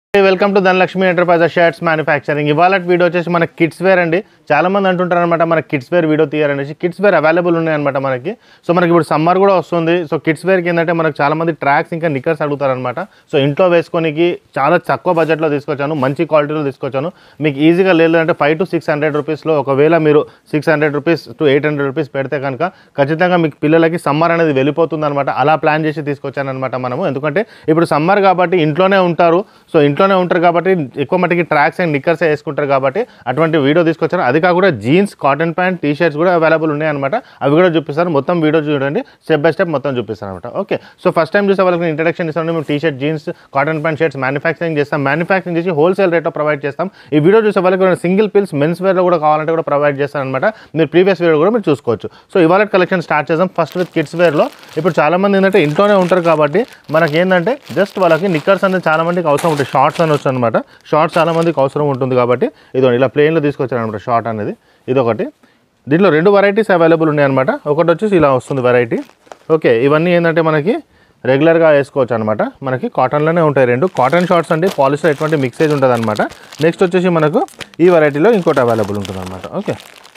Welcome to Dhanalakshmi enterprise shirts manufacturing ఇవాళ video వచ్చేసి మన కిడ్స్ వేర్ అండి చాలా మంది అంటుంటారు అనమాట మన కిడ్స్ వేర్ వీడియో తీయాలనేసి కిడ్స్ వేర్ అవైలబుల్ ఉన్నాయన్నమాట మనకి సో మనకి ఇప్పుడు సమ్మర్ కూడా వస్తుంది సో కిడ్స్ వేర్కి ఏంటంటే మనకు చాలా మంది ట్రాక్స్ ఇంకా నిక్కర్స్ అడుగుతారనమాట సో ఇంట్లో వేసుకోనికి చాలా తక్కువ బడ్జెట్లో తీసుకొచ్చాను మంచి క్వాలిటీలో తీసుకొచ్చాను మీకు ఈజీగా లేదంటే ఫైవ్ టు సిక్స్ హండ్రెడ్ రూపీస్లో ఒకవేళ మీరు six hundred rupees to eight hundred rupees పెడితే కనుక ఖచ్చితంగా మీకు పిల్లలకి సమ్మర్ అనేది వెళ్ళిపోతుంది అనమాట అలా ప్లాన్ చేసి తీసుకొచ్చాను అనమాట మనము ఎందుకంటే ఇప్పుడు సమ్మర్ కాబట్టి ఇంట్లోనే ఉంటారు సో ఇంట్లోనే ఉంటారు కాబట్టి ఎక్కువ మటుకి ట్రాక్స్ అండ్ నిక్కర్స్ వేసుకుంటారు కాబట్టి అటువంటి వీడియో తీసుకొచ్చాను అది కాకుండా jeans cotton pant T shirts కూడా అవైలబుల్ ఉన్నాయి అనమాట అవి కూడా చూపిస్తాను మొత్తం వీడియో చూడండి స్టెప్ బై స్టెప్ మొత్తం చూపిస్తాను అనమాట ఓకే సో ఫస్ట్ టైం చూసే వాళ్ళకి ఇంట్రడక్షన్ ఇస్తాను మేము T shirt jeans cotton pant shirts manufacturing చేస్తాం మ్యానుఫ్యాక్చరింగ్ చేసి హోల్సేల్ రేట్లో ప్రొవైడ్ చేస్తాం ఈ వీడియో చూసే వాళ్ళకి సింగిల్ పిల్స్ మెన్స్ వేర్లో కూడా కావాలంటే కూడా ప్రొవైడ్ చేస్తాను అనమాట మీరు ప్రీవియస్ వీడియో కూడా మీరు చూసుకోవచ్చు సో ఇవాళ కలెక్షన్ స్టార్ట్ చేద్దాం ఫస్ట్ విత్ కిడ్స్ వేర్లో ఇప్పుడు చాలా మంది ఏంటంటే ఇంట్లోనే ఉంటారు కాబట్టి మనకి ఏంటంటే జస్ట్ వాళ్ళకి నిక్కర్స్ అనేది చాలా మందికి అవసరం ఉంటుంది షార్ట్స్ అని వచ్చు అనమాట షార్ట్స్ చాలా మందికి అవసరం ఉంటుంది కాబట్టి ఇదో ఇలా ప్లేన్లో తీసుకొచ్చారు అనమాట షార్ట్ అనేది ఇది ఒకటి దీంట్లో రెండు వెరైటీస్ అవైలబుల్ ఉన్నాయి అనమాట ఒకటి వచ్చేసి ఇలా వస్తుంది వెరైటీ ఓకే ఇవన్నీ ఏంటంటే మనకి రెగ్యులర్గా వేసుకోవచ్చు అనమాట మనకి కాటన్లోనే ఉంటాయి రెండు కాటన్ షార్ట్స్ అంటే పాలిస్టర్ ఎటువంటి మిక్సేజ్ ఉంటుంది అనమాట నెక్స్ట్ వచ్చేసి మనకు ఈ వెరైటీలో ఇంకోటి అవైలబుల్ ఉంటుంది అనమాట okay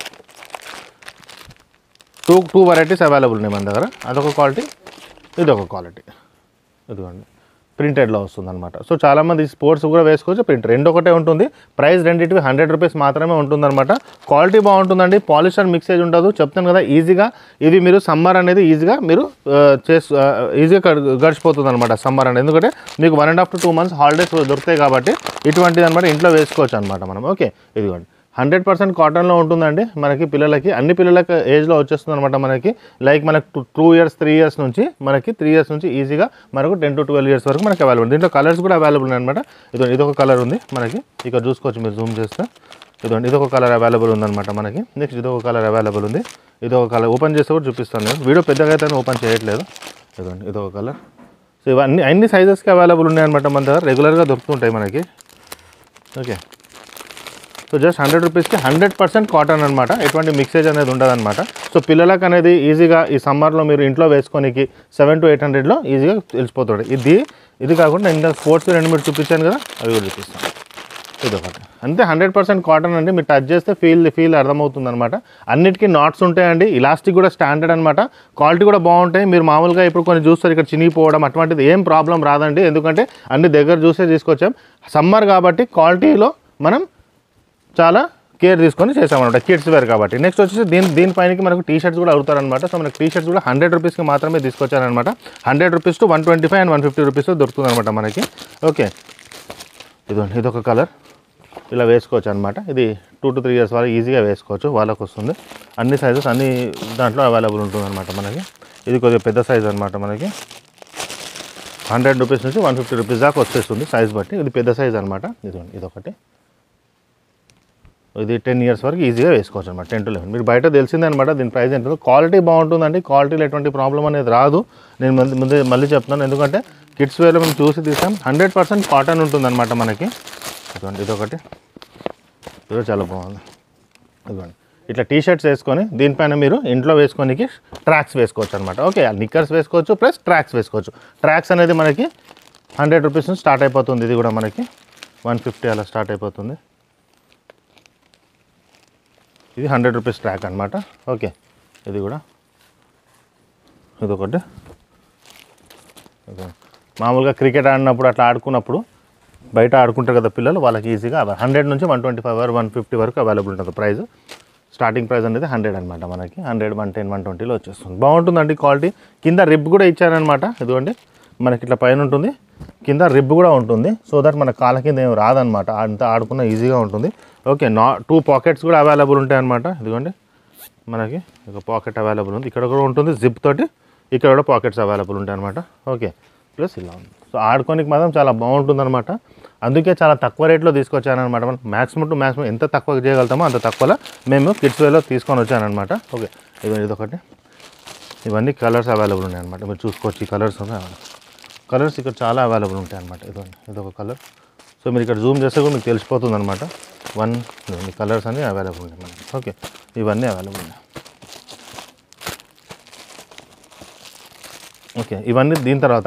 two two varieties available ఉన్నాయి మన దగ్గర అదొక క్వాలిటీ ఇదొక క్వాలిటీ ఇదిగోండి ప్రింటెడ్లో వస్తుంది అనమాట సో చాలామంది స్పోర్ట్స్ కూడా వేసుకోవచ్చు ప్రింట్ రెండు ఒకటే ఉంటుంది ప్రైస్ రెండింటివి హండ్రెడ్ రూపీస్ మాత్రమే ఉంటుందన్నమాట క్వాలిటీ బాగుంటుందండి పాలిస్టర్ మిక్సేజ్ ఉండదు చెప్తాను కదా ఈజీగా ఇది మీరు సమ్మర్ అనేది ఈజీగా మీరు చేసు ఈజీగా గడిచిపోతుంది అనమాట సమ్మర్ అనేది ఎందుకంటే మీకు one and half to two months holidays దొరుకుతాయి కాబట్టి ఇటువంటిది అనమాట ఇంట్లో వేసుకోవచ్చు అనమాట మనం ఓకే ఇదిగోండి హండ్రెడ్ పర్సెంట్ కాటన్లో ఉంటుందండి మనకి పిల్లలకి అన్ని పిల్లలకి ఏజ్లో వచ్చేస్తుంది అనమాట మనకి లైక్ మనకి two two years three years నుంచి మనకి త్రీ ఇయర్స్ నుంచి ఈజీగా మనకు టెన్ టు ట్వెల్వ్ ఇయర్స్ వరకు మనకి అవైలబుల్ దీంట్లో కలర్స్ కూడా అవైలబుల్ ఉన్నాయి అనమాట ఇది ఇదొక కలర్ ఉంది మనకి ఇక్కడ చూసుకోవచ్చు మీరు జూమ్ చేస్తే ఇదండి ఇదొక కలర్ అవైలబుల్ ఉందన్నమాట మనకి నెక్స్ట్ ఇదొక కలర్ అవైలబుల్ ఉంది ఇదొక కలర్ ఓపెన్ చేస్తే కూడా చూపిస్తాను నేను వీడియో పెద్దగా అయితే ఓపెన్ చేయట్లేదు ఇదండి ఇదొక కలర్ సో ఇవన్నీ అన్ని సైజెస్కి అవైలబుల్ ఉన్నాయన్నమాట మన దగ్గర రెగ్యులర్గా దొరుకుతుంటాయి మనకి ఓకే సో జస్ట్ హండ్రెడ్ రూపీస్కి హండ్రెడ్ పర్సెంట్ కాటన్ అనమాట ఎటువంటి మిక్సేజ్ అనేది ఉండదన్నమాట సో పిల్లలకు అనేది ఈజీగా ఈ సమ్మర్లో మీరు ఇంట్లో వేసుకోనికి సెవెన్ టు ఎయిట్ హండ్రెడ్లో ఈజీగా తెలిసిపోతుంది ఇది ఇది కాకుండా నేను స్పోర్ట్స్ రెండు మీరు చూపించాను కదా అవి కూడా చూపిస్తాను ఇది ఒకటి అంతే హండ్రెడ్ పర్సెంట్ కాటన్ అండి మీరు టచ్ చేస్తే ఫీల్ ఫీల్ అర్థమవుతుంది అనమాట అన్నిటికీ నాట్స్ ఉంటాయండి ఇలాస్టిక్ కూడా స్టాండర్డ్ అనమాట క్వాలిటీ కూడా బాగుంటాయి మీరు మామూలుగా ఇప్పుడు కొన్ని చూస్తారు ఇక్కడ చినిగిపోవడం అటువంటిది ఏం ప్రాబ్లం రాదండి ఎందుకంటే అన్ని దగ్గర చూసే తీసుకొచ్చాం సమ్మర్ కాబట్టి క్వాలిటీలో మనం చాలా కేర్ తీసుకొని చేసామన్నమాట కిడ్స్ వేర్ కాబట్టి నెక్స్ట్ వచ్చేసి దీని దీనిపైనకి మనకు టీ షర్ట్స్ కూడా అడుగుతారనమాట సో మనకి టీ షర్ట్స్ కూడా హండ్రెడ్ రూపీస్కి మాత్రమే తీసుకొచ్చారనమాట hundred rupees to one twenty five and one fifty rupees దొరుకుతుంది అనమాట మనకి ఓకే ఇదండి ఇదొక కలర్ ఇలా వేసుకోవచ్చు అనమాట ఇది టూ టు త్రీ ఇయర్స్ వరకు ఈజీగా వేసుకోవచ్చు వాళ్ళకి వస్తుంది అన్ని సైజెస్ అన్ని దాంట్లో అవైలబుల్ ఉంటుంది అనమాట మనకి ఇది కొద్దిగా పెద్ద సైజ్ అనమాట మనకి హండ్రెడ్ రూపీస్ నుంచి వన్ ఫిఫ్టీ రూపీస్ దాకా వచ్చేస్తుంది సైజ్ బట్టి ఇది పెద్ద సైజ్ అనమాట ఇదిగోండి ఇదొకటి ఇది టెన్ ఇయర్స్ వరకు ఈజీగా వేసుకోవచ్చు అనమాట టెన్ టు లెవెన్ మీరు బయట తెలిసిందే అనమాట దీని ప్రైస్ ఏంటో క్వాలిటీ బాగుంటుందండి క్వాలిటీలో ఎటువంటి ప్రాబ్లం అనేది రాదు నేను ముందు ముందే మళ్ళీ చెప్తున్నాను ఎందుకంటే కిడ్స్ వేర్లో మేము చూసి తీసాం హండ్రెడ్ పర్సెంట్ కాటన్ ఉంటుందన్నమాట మనకి ఇదిగోండి ఇదొకటి ఇది చాలా బాగుంది ఇదిగోండి ఇట్లా టీ షర్ట్స్ వేసుకొని దీనిపైన మీరు ఇంట్లో వేసుకోనికి ట్రాక్స్ వేసుకోవచ్చు అనమాట ఓకే నిక్కర్స్ వేసుకోవచ్చు ప్లస్ ట్రాక్స్ వేసుకోవచ్చు ట్రాక్స్ అనేది మనకి హండ్రెడ్ రూపీస్ నుంచి స్టార్ట్ అయిపోతుంది ఇది కూడా మనకి వన్ ఫిఫ్టీ అలా స్టార్ట్ అయిపోతుంది ఇది హండ్రెడ్ రూపీస్ ట్రాక్ అనమాట ఓకే ఇది కూడా ఇదొకటి ఇది మామూలుగా క్రికెట్ ఆడినప్పుడు అట్లా ఆడుకున్నప్పుడు బయట ఆడుకుంటారు కదా పిల్లలు వాళ్ళకి ఈజీగా హండ్రెడ్ నుంచి వన్ ట్వంటీ ఫైవ్ వరకు వన్ ఫిఫ్టీ వరకు అవైలబుల్ ఉంటుంది ప్రైస్ స్టార్టింగ్ ప్రైస్ అనేది హండ్రెడ్ అనమాట మనకి హండ్రెడ్ వన్ టెన్ వన్ ట్వంటీలో వచ్చేస్తుంది బాగుంటుందండి క్వాలిటీ కింద రిబ్ కూడా ఇచ్చారనమాట ఇదిగోండి మనకి ఇట్లా పైన ఉంటుంది కింద రిబ్ కూడా ఉంటుంది సో దట్ మన కాళ్ళ కింద ఏం రాదనమాట అంత ఆడుకున్న ఈజీగా ఉంటుంది ఓకే నా టూ పాకెట్స్ కూడా అవైలబుల్ ఉంటాయి అనమాట ఇదిగోండి మనకి ఒక పాకెట్ అవైలబుల్ ఉంది ఇక్కడ కూడా ఉంటుంది జిప్ తోటి ఇక్కడ కూడా పాకెట్స్ అవైలబుల్ ఉంటాయి అనమాట ఓకే ప్లస్ ఇలా ఉంది సో ఆడుకోనికి మాత్రం చాలా బాగుంటుంది అనమాట అందుకే చాలా తక్కువ రేట్లో తీసుకొచ్చానమాట మనం మ్యాక్సిమం టు మ్యాక్సిమం ఎంత తక్కువ చేయగలుగుతామో అంత తక్కువలో మేము కిడ్స్ వేలో తీసుకొని వచ్చానమాట ఓకే ఇది ఇదొకటి ఇవన్నీ కలర్స్ అవైలబుల్ ఉన్నాయి అనమాట మీరు చూసుకోవచ్చు ఈ కలర్స్ కలర్స్ ఇక్కడ చాలా అవైలబుల్ ఉంటాయి అనమాట ఇదండి ఇదొక కలర్ సో మీరు ఇక్కడ జూమ్ చేస్తే కూడా మీకు తెలిసిపోతుంది అనమాట వన్ కలర్స్ అన్నీ అవైలబుల్ ఉన్నాయి మనకి ఓకే ఇవన్నీ అవైలబుల్ ఉన్నాయి ఓకే ఇవన్నీ దీని తర్వాత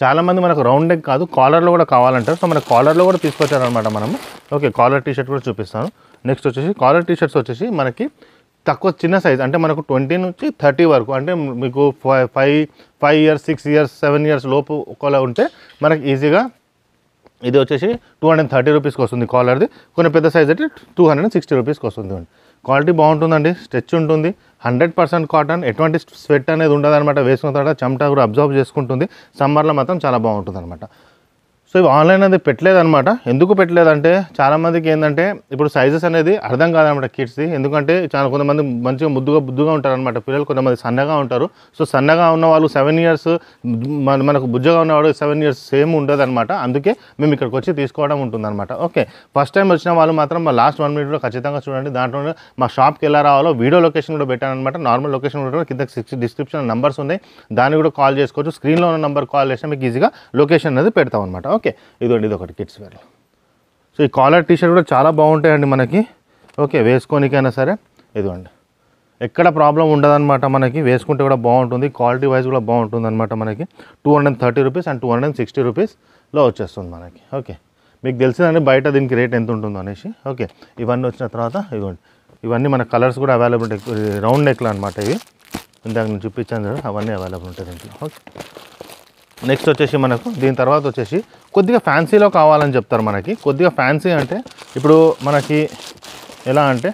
చాలామంది మనకు రౌండ్ నెక్ కాదు కాలర్లో కూడా కావాలంటారు సో మనకు కాలర్లో కూడా తీసుకొచ్చారనమాట మనము ఓకే కాలర్ టీ షర్ట్ కూడా చూపిస్తాను నెక్స్ట్ వచ్చేసి కాలర్ టీ షర్ట్స్ వచ్చేసి మనకి తక్కువ చిన్న సైజ్ అంటే మనకు ట్వంటీ నుంచి థర్టీ వరకు అంటే మీకు five five five years six years seven years లోపు ఒకలా ఉంటే మనకి ఈజీగా ఇది వచ్చేసి టూ హండ్రెడ్ థర్టీ రూపీస్కి వస్తుంది కాలర్ది కొన్ని పెద్ద సైజ్ అయితే టూ హండ్రెడ్ సిక్స్టీ రూపీస్కి వస్తుంది క్వాలిటీ బాగుంటుందండి స్ట్రెచ్ ఉంటుంది హండ్రెడ్ పర్సెంట్ కాటన్ ఎటువంటి స్వెట్ అనేది ఉండదు అనమాట వేసుకున్న తర్వాత చెమట కూడా అబ్జర్వ్ చేసుకుంటుంది సమ్మర్లో మాత్రం చాలా బాగుంటుంది అనమాట సో ఇవి ఆన్లైన్ అనేది పెట్టలేదన్నమాట ఎందుకు పెట్టలేదంటే చాలామందికి ఏంటంటే ఇప్పుడు సైజెస్ అనేది అర్థం కాదనమాట కిడ్స్ది ఎందుకంటే చాలా కొంతమంది మంచిగా ముద్దుగా బుద్దుగా ఉంటారు అనమాట పిల్లలు కొంతమంది సన్నగా ఉంటారు సో సన్నగా ఉన్న వాళ్ళు సెవెన్ ఇయర్స్ మన మనకు బుజ్జగా ఉన్నవాడు సెవెన్ ఇయర్స్ సేమ్ ఉండదు అనమాట అందుకే మేము ఇక్కడికి వచ్చి తీసుకోవడం ఉంటుందన్నమాట ఓకే ఫస్ట్ టైం వచ్చిన వాళ్ళు మాత్రం మా లాస్ట్ వన్ మినిట్లో ఖచ్చితంగా చూడండి దాంట్లో మా షాప్కి ఎలా రావాలో వీడియో లొకేషన్ కూడా పెట్టాను అనమాట నార్మల్ లొకేషన్ కూడా కింద సిక్స్ డిస్క్రిప్షన్ నంబర్స్ ఉన్నాయి దాన్ని కూడా కాల్ చేసుకోవచ్చు స్క్రీన్లో ఉన్న నెంబర్ కాల్ చేస్తే మీకు ఈజీగా లొకేషన్ అనేది పెడతాం అనమాట ఓకే ఇదిగోండి ఇది ఒకటి కిడ్స్ వేర్ సో ఈ కాలర్ టీ షర్ట్ కూడా చాలా బాగుంటాయండి మనకి ఓకే వేసుకోనికైనా సరే ఇదిగోండి ఎక్కడ ప్రాబ్లం ఉండదన్నమాట మనకి వేసుకుంటే కూడా బాగుంటుంది క్వాలిటీ వైజ్ కూడా బాగుంటుంది అనమాట మనకి two hundred thirty rupees and two hundred sixty రూపీస్లో వచ్చేస్తుంది మనకి ఓకే మీకు తెలిసిందండి బయట దీనికి రేట్ ఎంత ఉంటుందో అనేసి ఓకే ఇవన్నీ వచ్చిన తర్వాత ఇదిగోండి ఇవన్నీ మన కలర్స్ కూడా అవైలబుల్ ఉంటాయి రౌండ్ నెక్లు అనమాట ఇవి ఇందాక నేను చూపించాను కదా అవన్నీ అవైలబుల్ ఉంటాయి దీంట్లో ఓకే నెక్స్ట్ వచ్చేసి మనకు దీని తర్వాత వచ్చేసి కొద్దిగా ఫ్యాన్సీలో కావాలని చెప్తారు మనకి కొద్దిగా ఫ్యాన్సీ అంటే ఇప్పుడు మనకి ఎలా అంటే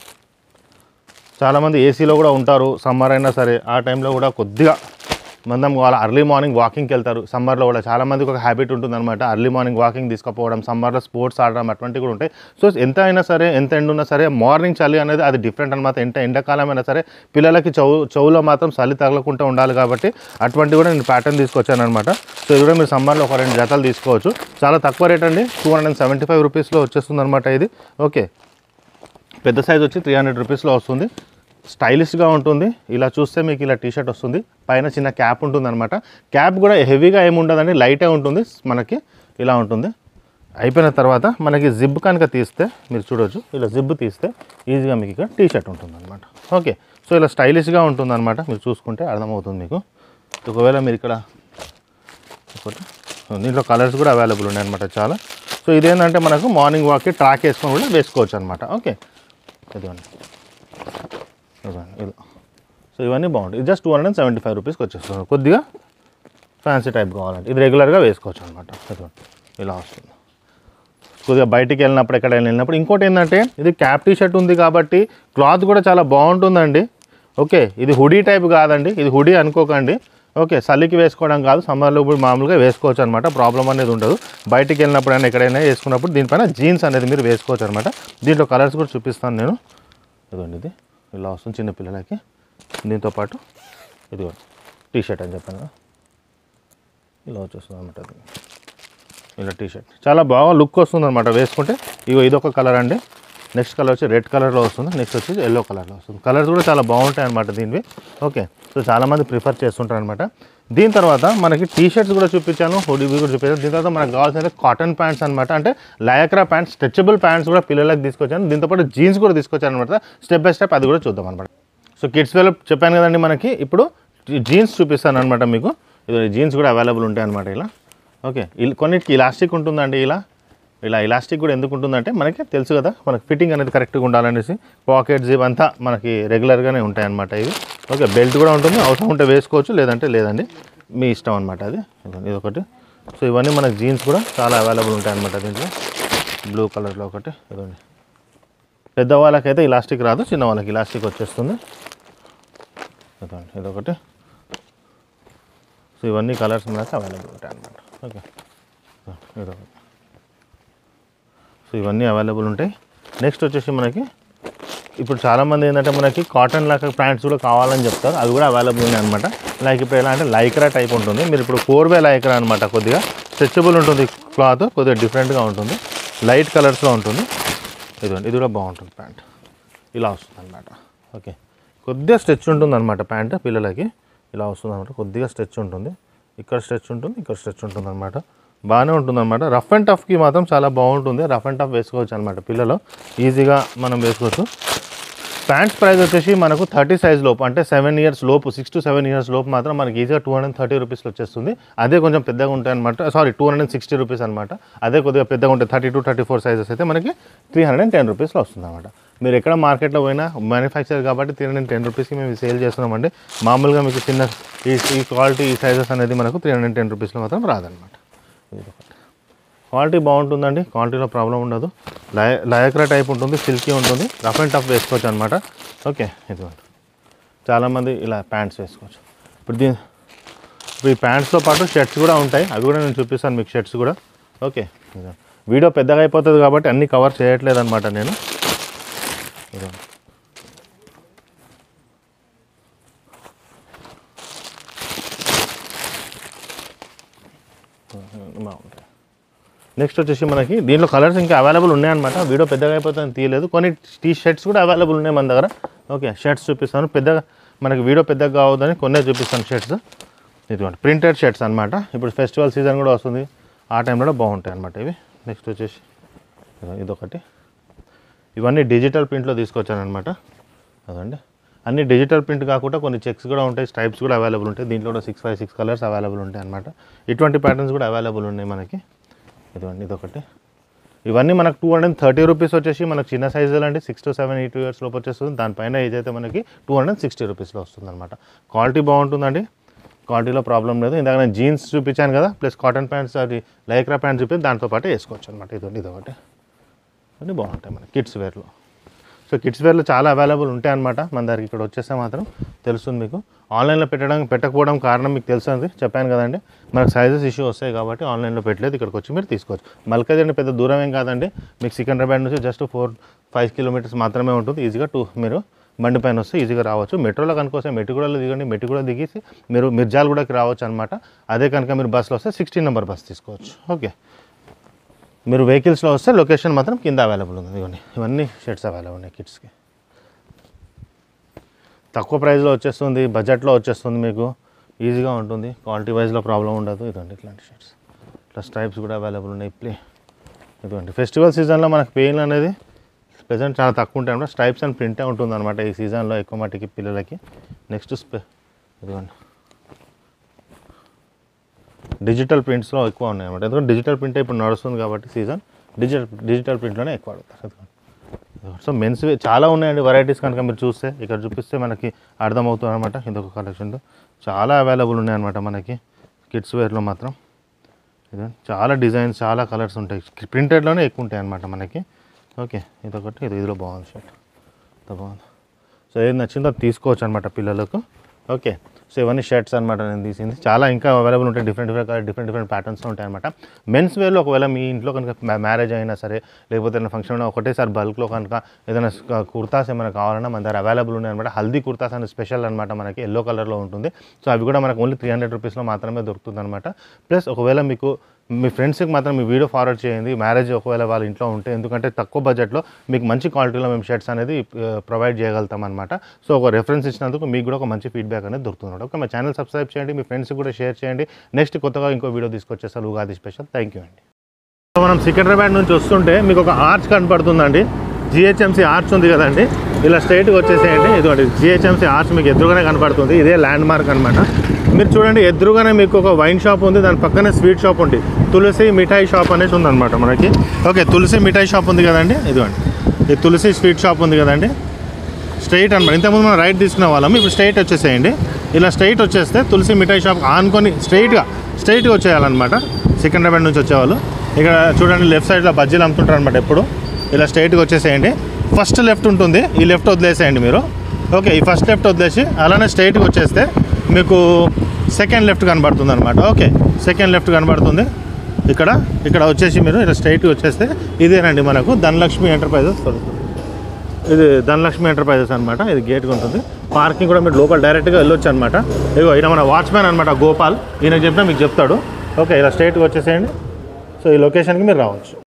చాలామంది ఏసీలో కూడా ఉంటారు సమ్మర్ అయినా సరే ఆ టైంలో కూడా కొద్దిగా మందం వాళ్ళ అర్లీ మార్నింగ్ వాకింగ్కి వెళ్తారు సమ్మర్లో కూడా చాలామందికి ఒక హ్యాబిట్ ఉంటుందన్నమాట అర్లీ మార్నింగ్ వాకింగ్ తీసుకుపోవడం సమ్మర్లో స్పోర్ట్స్ ఆడడం అటువంటివి కూడా ఉంటాయి సో ఎంత అయినా సరే ఎంత ఎండ ఉన్నా సరే మార్నింగ్ చలి అనేది అది డిఫరెంట్ అనమాట ఎంత ఎండాకాలం అయినా సరే పిల్లలకి చెవు చెవులో మాత్రం చలి తగలకుండా ఉండాలి కాబట్టి అటువంటి కూడా నేను ప్యాటర్న్ తీసుకొచ్చాను అనమాట సో ఇది కూడా మీరు సమ్మర్లో ఒక రెండు జతలు తీసుకోవచ్చు చాలా తక్కువ రేట్ అండి టూ హండ్రెడ్ సెవెంటీ ఫైవ్ రూపీస్లో వచ్చేస్తుంది అనమాట ఇది ఓకే పెద్ద సైజ్ వచ్చి త్రీ హండ్రెడ్ రూపీస్లో వస్తుంది స్టైలిష్గా ఉంటుంది ఇలా చూస్తే మీకు ఇలా టీషర్ట్ వస్తుంది పైన చిన్న క్యాప్ ఉంటుంది అనమాట క్యాప్ కూడా హెవీగా ఏమి ఉండదండి లైటే ఉంటుంది మనకి ఇలా ఉంటుంది అయిపోయిన తర్వాత మనకి జిబ్ కనుక తీస్తే మీరు చూడొచ్చు ఇలా జిబ్ తీస్తే ఈజీగా మీకు ఇక్కడ టీషర్ట్ ఉంటుంది అనమాట ఓకే సో ఇలా స్టైలిష్గా ఉంటుంది అనమాట మీరు చూసుకుంటే అర్థమవుతుంది మీకు ఒకవేళ మీరు ఇక్కడ ఒకటి దీంట్లో కలర్స్ కూడా అవైలబుల్ ఉన్నాయి అనమాట చాలా సో ఇదేంటంటే మనకు మార్నింగ్ వాక్కి ట్రాక్ వేసుకొని కూడా వేసుకోవచ్చు అనమాట ఓకే ఇదిగోండి ఇదిగోండి ఇది సో ఇవన్నీ బాగుంటాయి ఇది just two hundred seventy five రూపీస్కి వచ్చేస్తుంది కొద్దిగా ఫ్యాన్సీ టైప్ కావాలంటే ఇది రెగ్యులర్గా వేసుకోవచ్చు అనమాట ఇదిగోండి ఇలా వస్తుంది కొద్దిగా బయటికి వెళ్ళినప్పుడు ఎక్కడైనా వెళ్ళినప్పుడు ఇంకోటి ఏంటంటే ఇది క్యాప్ టీ షర్ట్ ఉంది కాబట్టి క్లాత్ కూడా చాలా బాగుంటుందండి ఓకే ఇది హుడీ టైప్ కాదండి ఇది హుడీ అనుకోకండి ఓకే చలికి వేసుకోవడం కాదు సమ్మర్లో ఇప్పుడు మామూలుగా వేసుకోవచ్చు అనమాట ప్రాబ్లం అనేది ఉండదు బయటికి వెళ్ళినప్పుడు అయినా ఎక్కడైనా వేసుకున్నప్పుడు దీనిపైన జీన్స్ అనేది మీరు వేసుకోవచ్చు అనమాట దీంట్లో కలర్స్ కూడా చూపిస్తాను నేను ఇదిగోండి ఇది ఇలా వస్తుంది చిన్న పిల్లలకి దీంతో పాటు ఇదిగోండి టీ షర్ట్ అని చెప్పాను కదా ఇలా వచ్చేస్తుంది అనమాట అది ఇలా టీ షర్ట్ చాలా బాగా లుక్ వస్తుంది అనమాట వేసుకుంటే ఇగో ఇదొక కలర్ అండి నెక్స్ట్ కలర్ వచ్చి రెడ్ కలర్లో వస్తుంది నెక్స్ట్ వచ్చి ఎల్లో కలర్లో వస్తుంది కలర్స్ కూడా చాలా బాగుంటాయి అనమాట దీనివి ఓకే సో చాలామంది ప్రిఫర్ చేస్తుంటారు అనమాట దీని తర్వాత మనకి టీ షర్ట్స్ కూడా చూపించాను హుడీవి కూడా చూపించాను దీని తర్వాత మనకు కావాల్సిన కాటన్ ప్యాంట్స్ అనమాట అంటే లయక్రా ప్యాంట్స్ స్ట్రెచబుల్ ప్యాంట్స్ కూడా పిల్లలకి తీసుకొచ్చాను దీంతో పాటు జీన్స్ కూడా తీసుకొచ్చాను అనమాట స్టెప్ బై స్టెప్ అది కూడా చూద్దాం అనమాట సో కిడ్స్ వేలో చెప్పాను కదండి మనకి ఇప్పుడు జీన్స్ చూపిస్తాను అనమాట మీకు ఇది జీన్స్ కూడా అవైలబుల్ ఉంటాయి అనమాట ఇలా ఓకే ఇల్- కొన్నిటికి ఇలాస్టిక్ ఉంటుందండి ఇలా ఇలా ఇలాస్టిక్ కూడా ఎందుకు ఉంటుందంటే మనకి తెలుసు కదా మనకి ఫిట్టింగ్ అనేది కరెక్ట్గా ఉండాలనేసి పాకెట్ జిప్ అంతా మనకి రెగ్యులర్గానే ఉంటాయి అనమాట ఇవి ఓకే బెల్ట్ కూడా ఉంటుంది అవసరం ఉంటే వేసుకోవచ్చు లేదంటే లేదండి మీ ఇష్టం అనమాట అది ఇదిగోండి, ఇది ఒకటి సో ఇవన్నీ మనకి జీన్స్ కూడా చాలా అవైలబుల్ ఉంటాయి అనమాట దీంట్లో బ్లూ కలర్లో ఒకటి ఇదిగోండి పెద్ద వాళ్ళకైతే ఇలాస్టిక్ రాదు చిన్న వాళ్ళకి ఇలాస్టిక్ వచ్చేస్తుంది ఇదిగోండి ఇదొకటి సో ఇవన్నీ కలర్స్ మనకి అవైలబుల్ ఉంటాయి అనమాట ఓకే ఇదొకటి సో ఇవన్నీ అవైలబుల్ ఉంటాయి నెక్స్ట్ వచ్చేసి మనకి ఇప్పుడు చాలామంది ఏంటంటే మనకి కాటన్ లాగా ప్యాంట్స్ కూడా కావాలని చెప్తారు అవి కూడా అవైలబుల్ ఉన్నాయి అనమాట లైక్ ఇప్పుడు ఎలా అంటే లైక్రా టైప్ ఉంటుంది మీరు ఇప్పుడు ఫోర్ వే లైక్రా అనమాట కొద్దిగా స్ట్రెచబుల్ ఉంటుంది క్లాత్ కొద్దిగా డిఫరెంట్గా ఉంటుంది లైట్ కలర్స్లో ఉంటుంది ఇదిగోండి ఇది కూడా బాగుంటుంది ప్యాంట్ ఇలా వస్తుంది అనమాట ఓకే కొద్దిగా స్ట్రెచ్ ఉంటుంది అనమాట ప్యాంట్ పిల్లలకి ఇలా వస్తుంది అనమాట కొద్దిగా స్ట్రెచ్ ఉంటుంది ఇక్కడ స్ట్రెచ్ ఉంటుంది ఇక్కడ స్ట్రెచ్ ఉంటుంది అనమాట బాగానే ఉంటుంది అనమాట రఫ్ అండ్ టఫ్కి మాత్రం చాలా బాగుంటుంది రఫ్ అండ్ టఫ్ వేసుకోవచ్చు అనమాట పిల్లలు ఈజీగా మనం వేసుకోవచ్చు ప్యాంట్స్ ప్రైస్ వచ్చేసి మనకు థర్టీ సైజ్ లోపు అంటే సెవెన్ ఇయర్స్ లోపు సిక్స్ టు సెవెన్ ఇయర్స్ లోపు మాత్రం మనకి ఈజీగా టూ హండ్రెడ్ థర్టీ రూపీస్లో వచ్చేస్తుంది అదే కొంచెం పెద్దగా ఉంటాయి అనమాట sorry two hundred sixty rupees అనమాట అదే కొద్దిగా పెద్దగా ఉంటాయి thirty to thirty four sizes అయితే మనకి త్రీ హండ్రెడ్ అండ్ టెన్ రూపీస్లో వస్తుంది అనమాట మీరు ఎక్కడ మార్కెట్లో పోయినా మ్యానుఫ్యాక్చర్ కాబట్టి త్రీ హండ్రెడ్ టెన్ రూపీస్కి మేము సేల్ చేస్తున్నామండి మామూలుగా మీకు చిన్న ఈ ఈ క్వాలిటీ ఈ సైజెస్ అనేది మనకు త్రీ హండ్రెడ్ టెన్ రూపీస్లో మాత్రం రాదనమాట ఇది ఒకటి క్వాలిటీ బాగుంటుందండి క్వాలిటీలో ప్రాబ్లం ఉండదు లయ లయక్రా టైప్ ఉంటుంది సిల్కీ ఉంటుంది రఫ్ అండ్ టఫ్ వేసుకోవచ్చు అనమాట ఓకే ఇదిగోండి చాలామంది ఇలా ప్యాంట్స్ వేసుకోవచ్చు ఇప్పుడు దీని ఇప్పుడు ఈ ప్యాంట్స్తో పాటు షర్ట్స్ కూడా ఉంటాయి అవి కూడా నేను చూపిస్తాను మీకు షర్ట్స్ కూడా ఓకే ఇదిగోండి. వీడియో పెద్దగా అయిపోతుంది కాబట్టి అన్నీ కవర్ చేయట్లేదు అనమాట నేను ఇదిగోండి. బాగుంటాయి నెక్స్ట్ వచ్చేసి మనకి దీంట్లో కలర్స్ ఇంకా అవైలబుల్ ఉన్నాయన్నమాట వీడియో పెద్దగా అయిపోతుంది తీయలేదు కొన్ని టీ షర్ట్స్ కూడా అవైలబుల్ ఉన్నాయి మన దగ్గర ఓకే షర్ట్స్ చూపిస్తాను పెద్దగా మనకి వీడియో పెద్దగా కావద్దని కొన్నే చూపిస్తాను షర్ట్స్ ఇదిగోండి ప్రింటెడ్ షర్ట్స్ అనమాట ఇప్పుడు ఫెస్టివల్ సీజన్ కూడా వస్తుంది ఆ టైంలో కూడా బాగుంటాయి అనమాట ఇవి నెక్స్ట్ వచ్చేసి ఇదిగో ఇదొకటి ఇవన్నీ డిజిటల్ ప్రింట్లో తీసుకొచ్చాను అనమాట అదండి అన్ని డిజిటల్ ప్రింట్ కాకుండా కొన్ని చెక్స్ కూడా ఉంటాయి స్ట్రైప్స్ కూడా అవైలబుల్ ఉంటాయి దీంట్లో కూడా six five six colours available ఉంటాయి అనమాట ఇటువంటి ప్యాటర్న్స్ కూడా అవైలబుల్ ఉన్నాయి మనకి ఇదిగోండి ఇదొకటి ఇవన్నీ మనకు టూ హండ్రెడ్ థర్టీ రూపీస్ వచ్చేసి మనకు చిన్న సైజులు అండి six to seven eight years లోపు వచ్చేస్తుంది దానిపైన ఏజ్ అయితే మనకి టూ హండ్రెడ్ సిక్స్టీ రూపీస్లో వస్తుంది అనమాట క్వాలిటీ బాగుంటుందండి క్వాలిటీలో ప్రాబ్లం లేదు ఇందాక నేను జీన్స్ చూపించాను కదా ప్లస్ కాటన్ ప్యాంట్స్ అది లైక్రా ప్యాంట్స్ చూపించి దాంతో పాటు వేసుకోవచ్చు అనమాట ఇదండి ఇదొకటి అన్నీ బాగుంటాయి మన కిడ్స్ వేర్లో సో కిడ్స్ వేర్లో చాలా అవైలబుల్ ఉంటాయి అనమాట మన దగ్గరికి ఇక్కడ వచ్చేస్తే మాత్రం తెలుస్తుంది మీకు ఆన్లైన్లో పెట్టడం పెట్టకపోవడం కారణం మీకు తెలుస్తుంది చెప్పాను కదండి మనకు సైజెస్ ఇష్యూ వస్తాయి కాబట్టి ఆన్లైన్లో పెట్టలేదు ఇక్కడికి వచ్చి మీరు తీసుకోవచ్చు మల్కాజ్ పెద్ద దూరం ఏం కాదండి మీకు సికింద్రాబాద్ నుంచి జస్ట్ ఫోర్ ఫైవ్ కిలోమీటర్స్ మాత్రమే ఉంటుంది ఈజీగా టూ మీరు బండి పైన వస్తే ఈజీగా రావచ్చు మెట్రోలో కనుక వస్తే మెట్టిగూడలో దిగండి మెట్టిగూడ దిగేసి మీరు మిర్జాలగూడకి రావచ్చు అనమాట అదే కనుక మీరు బస్సులో వస్తే సిక్స్టీన్ నెంబర్ బస్ తీసుకోవచ్చు ఓకే మీరు వెహికల్స్లో వస్తే లొకేషన్ మాత్రం కింద అవైలబుల్ ఉంది ఇవన్నీ ఇవన్నీ షర్ట్స్ అవైలబుల్ ఉన్నాయి కిడ్స్కి తక్కువ ప్రైస్లో వచ్చేస్తుంది బడ్జెట్లో వచ్చేస్తుంది మీకు ఈజీగా ఉంటుంది క్వాలిటీ వైజ్లో ప్రాబ్లం ఉండదు ఇదండి ఇట్లాంటి షర్ట్స్ ఇట్లా స్ట్రైప్స్ కూడా అవైలబుల్ ఉన్నాయి ప్లే ఇదిగోండి ఫెస్టివల్ సీజన్లో మనకు పెయిన్ అనేది ప్రజెంట్ చాలా తక్కువ ఉంటాయి అనమాట స్ట్రైప్స్ అండ్ ప్రింటే ఉంటుంది అనమాట ఈ సీజన్లో ఎక్కువ మట్టికి పిల్లలకి నెక్స్ట్ స్పె ఇదిగోండి డిజిటల్ ప్రింట్స్లో ఎక్కువ ఉన్నాయి అనమాట ఎందుకంటే డిజిటల్ ప్రింట్ ఇప్పుడు నడుస్తుంది కాబట్టి సీజన్ డిజిటల్ డిజిటల్ ప్రింట్లోనే ఎక్కువ అడుగుతారు సో మెన్స్ చాలా ఉన్నాయండి వెరైటీస్ కనుక మీరు చూస్తే ఇక్కడ చూపిస్తే మనకి అర్థమవుతుంది అనమాట ఇదొక కలెక్షన్లో చాలా అవైలబుల్ ఉన్నాయన్నమాట మనకి కిడ్స్ వేర్లో మాత్రం ఇది చాలా డిజైన్స్ చాలా కలర్స్ ఉంటాయి ప్రింటెడ్లోనే ఎక్కువ ఉంటాయి అనమాట మనకి ఓకే ఇదొకటి ఇది ఇదిలో బాగుంది షర్ట్ ఇంత బాగుంది సో ఏది నచ్చిందో అది తీసుకోవచ్చు అనమాట పిల్లలకు ఓకే సో ఇవన్నీ షర్ట్స్ అనమాట నేను తీసింది చాలా ఇంకా అవైలబుల్ ఉంటాయి different different different different patterns ఉంటాయి అనమాట మెన్స్ వేర్లో ఒకవేళ మీ ఇంట్లో కనుక మ్యారేజ్ అయినా సరే లేకపోతే ఏదైనా ఫంక్షన్ అయినా ఒకటేసారి బల్క్లో కనుక ఏదైనా స్- కుర్తాస్ ఏమైనా కావాలన్నా మన దగ్గర అవైలబుల్ ఉన్నాయి అనమాట హల్దీ కుర్తాస్ అనేది స్పెషల్ అనమాట మనకి ఎల్లో కలర్లో ఉంటుంది సో అవి కూడా మనకు ఓన్లీ త్రీ హండ్రెడ్ రూపీస్లో మాత్రమే దొరుకుతుంది అనమాట ప్లస్ ఒకవేళ మీకు మీ ఫ్రెండ్స్కి మాత్రం మీ వీడియో ఫార్వర్డ్ చేయండి మ్యారేజ్ ఒకవేళ వాళ్ళ ఇంట్లో ఉంటే ఎందుకంటే తక్కువ బడ్జెట్లో మీకు మంచి క్వాలిటీలో మేము షర్ట్స్ అనేది ప్రొవైడ్ చేయగలుగుతాం అనమాట సో ఒక రెఫరెన్స్ ఇచ్చినందుకు మీకు కూడా ఒక మంచి ఫీడ్బ్యాక్ అనేది దొరుకుతుంది ఓకే మా ఛానల్ సబ్స్క్రైబ్ చేయండి మీ ఫ్రెండ్స్కి కూడా షేర్ చేయండి నెక్స్ట్ కొత్తగా ఇంకో వీడియో తీసుకొచ్చేస్తారు ఉగాది స్పెషల్ థ్యాంక్ యూ అండి సో మనం సికింద్రాబాద్ నుంచి వస్తుంటే మీకు ఒక ఆర్చ్ కనపడుతుందండి జిహెచ్ఎంసీ ఆర్చ్ ఉంది కదండి ఇలా స్ట్రైట్గా వచ్చేసేయండి ఇదిగోండి జిహెచ్ఎంసీ ఆర్చ్ మీకు ఎదురుగానే కనపడుతుంది ఇదే ల్యాండ్ మార్క్ అనమాట మీరు చూడండి ఎదురుగానే మీకు ఒక వైన్ షాప్ ఉంది దాని పక్కనే స్వీట్ షాప్ ఉంది తులసి మిఠాయి షాప్ అనేసి ఉందన్నమాట మనకి ఓకే తులసి మిఠాయి షాప్ ఉంది కదండి ఇదిగోండి ఈ తులసి స్వీట్ షాప్ ఉంది కదండి స్ట్రైట్ అనమాట ఇంతకుముందు మనం రైట్ తీసుకునే వాళ్ళం ఇప్పుడు స్ట్రైట్ వచ్చేసేయండి ఇలా స్ట్రైట్ వచ్చేస్తే తులసి మిఠాయి షాప్ ఆనుకొని స్ట్రైట్గా స్ట్రైట్గా వచ్చేయాలన్నమాట సికింద్రాబాద్ నుంచి వచ్చేవాళ్ళు ఇక్కడ చూడండి లెఫ్ట్ సైడ్లో బజ్జీలు అమ్ముతుంటారు అనమాట ఎప్పుడు ఇలా స్ట్రైట్గా వచ్చేసేయండి ఫస్ట్ లెఫ్ట్ ఉంటుంది ఈ లెఫ్ట్ వదిలేసేయండి మీరు ఓకే ఈ ఫస్ట్ లెఫ్ట్ వదిలేసి అలానే స్ట్రైట్గా వచ్చేస్తే మీకు సెకండ్ లెఫ్ట్ కనబడుతుంది అనమాట ఓకే సెకండ్ లెఫ్ట్ కనబడుతుంది ఇక్కడ ఇక్కడ వచ్చేసి మీరు ఇలా స్ట్రైట్గా వచ్చేస్తే ఇదేనండి మనకు ధనలక్ష్మి ఎంటర్ప్రైజెస్ దొరుకుతుంది ఇది ధనలక్ష్మి ఎంటర్ప్రైజెస్ అనమాట ఇది గేట్ ఉంటుంది పార్కింగ్ కూడా మీరు లోపల డైరెక్ట్గా వెళ్ళొచ్చు అనమాట ఇదిగో ఈయన మన వాచ్మ్యాన్ అనమాట గోపాల్ ఈయనకు చెప్పినా మీకు చెప్తాడు ఓకే ఇలా స్ట్రైట్గా వచ్చేసేయండి సో ఈ లొకేషన్కి మీరు రావచ్చు